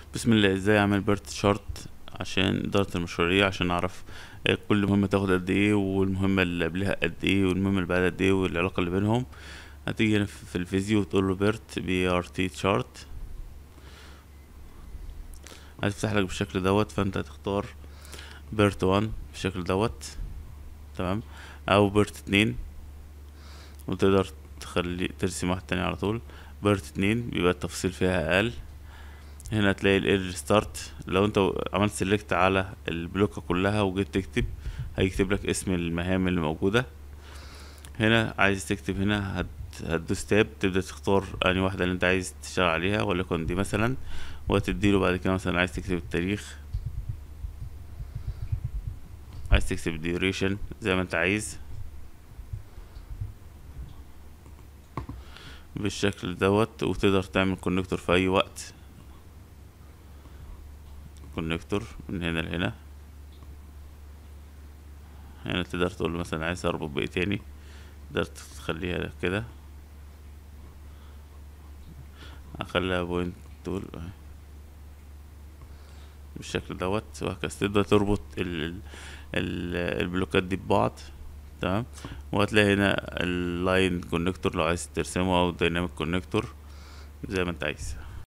بسم الله ازاي اعمل بيرت شارت عشان ادارة المشاريع عشان اعرف آه، كل مهمة تاخد قد ايه والمهمة اللي قبلها قد ايه والمهمة اللي بعدها قد ايه والعلاقة اللي بينهم هتيجي هنا في في الفيزيو وتقول له بيرت بي ار تي شارت هتفتح لك بالشكل دوت فانت هتختار بيرت 1 بالشكل دوت تمام او بيرت اتنين وتقدر تخلي ترسم واحد تاني على طول بيرت اتنين بيبقى التفاصيل فيها اقل هنا هتلاقي الايرور ستارت لو انت عملت سيلكت على البلوكة كلها وجيت تكتب هيكتب لك اسم المهام اللي موجودة هنا عايز تكتب هنا هت هتدوس تاب تبدأ تختار انهي واحدة اللي انت عايز تشتغل عليها وليكن دي مثلا وتديله بعد كده مثلا عايز تكتب التاريخ عايز تكتب الديوريشن زي ما انت عايز بالشكل دوت وتقدر تعمل كونكتور في اي وقت كونكتور من هنا لهنا هنا تقدر تقول له مثلا عايز اربط بايه تاني تقدر تخليها كده اخليها بوينت تول بالشكل دوت وهكذا تقدر تربط ال ال ال البلوكات دي ببعض تمام وهتلاقي هنا اللاين كونكتور لو عايز ترسمه او دايناميك كونكتور زي ما انت عايز